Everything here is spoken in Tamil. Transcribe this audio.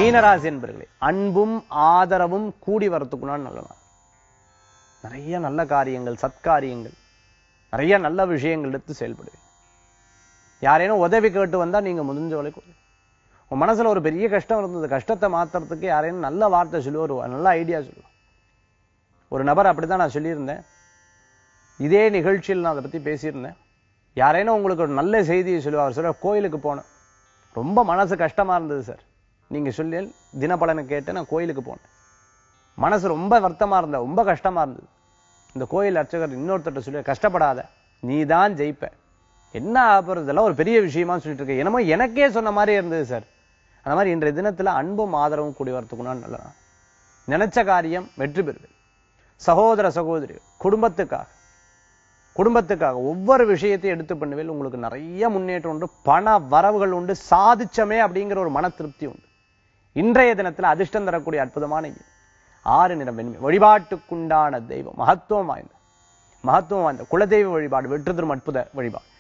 மீனராசி என்பர்களே அன்பும் ஆதரவும் கூடி வரத்துக்குனா நல்ல நாள் நிறைய நல்ல காரியங்கள் சத்காரியங்கள் நிறைய நல்ல விஷயங்கள் எடுத்து செயல்படுவீங்க யாரேனும் உதவி கேட்டு வந்தா நீங்க முடிஞ்ச வரைக்கும் உங்க மனசுல ஒரு பெரிய கஷ்டம் இருந்தது கஷ்டத்தை மாத்துறதுக்கு யாரேனும் நல்ல வார்த்தை சொல்லுவோம் ஒரு நல்ல ஐடியா சொல்லுவோம் ஒரு நபர் அப்படிதான் நான் சொல்லியிருந்தேன் இதே நிகழ்ச்சியில் நான் அதை பத்தி பேசியிருந்தேன் யாரேனும் உங்களுக்கு ஒரு நல்ல செய்தியை சொல்லுவார் சொல்ல கோயிலுக்கு போனேன் ரொம்ப மனசு கஷ்டமா இருந்தது சார் நீங்க சொல்லி தினப்பலனை கேட்டு நான் கோயிலுக்கு போனேன் மனசு ரொம்ப வருத்தமா இருந்தது ரொம்ப கஷ்டமா இருந்தது இந்த கோயில் அர்ச்சகர் இன்னொருத்தட்ட சொல்லி கஷ்டப்படாத நீ தான் ஜெயிப்ப என்ன ஆகிறது இதெல்லாம் ஒரு பெரிய விஷயமா சொல்லிட்டு இருக்க என்னமோ எனக்கே சொன்ன மாதிரி இருந்தது சார் அந்த மாதிரி இன்றைய தினத்துல அன்பும் ஆதரவும் கூடி வரத்துக்குனா நல்ல நாள். நினைச்ச காரியம் வெற்றி பெறுது சகோதர சகோதரி குடும்பத்துக்காக குடும்பத்துக்காக ஒவ்வொரு விஷயத்தையும் எடுத்து பண்ணுவேல் உங்களுக்கு நிறைய முன்னேற்றம் உண்டு பண வரவுகள் உண்டு சாதிச்சமே அப்படிங்கிற ஒரு மன திருப்தி உண்டு இன்றைய தினத்துல அதிர்ஷ்டம் தரக்கூடிய அற்புதமான எண். ஆறு நிறம் வெண்மை வழிபாட்டுக்குண்டான தெய்வம் மகத்துவம் வாய்ந்த மகத்துவம் வாய்ந்த குலதெய்வ வழிபாடு வெற்றி தரும் அற்புத வழிபாடு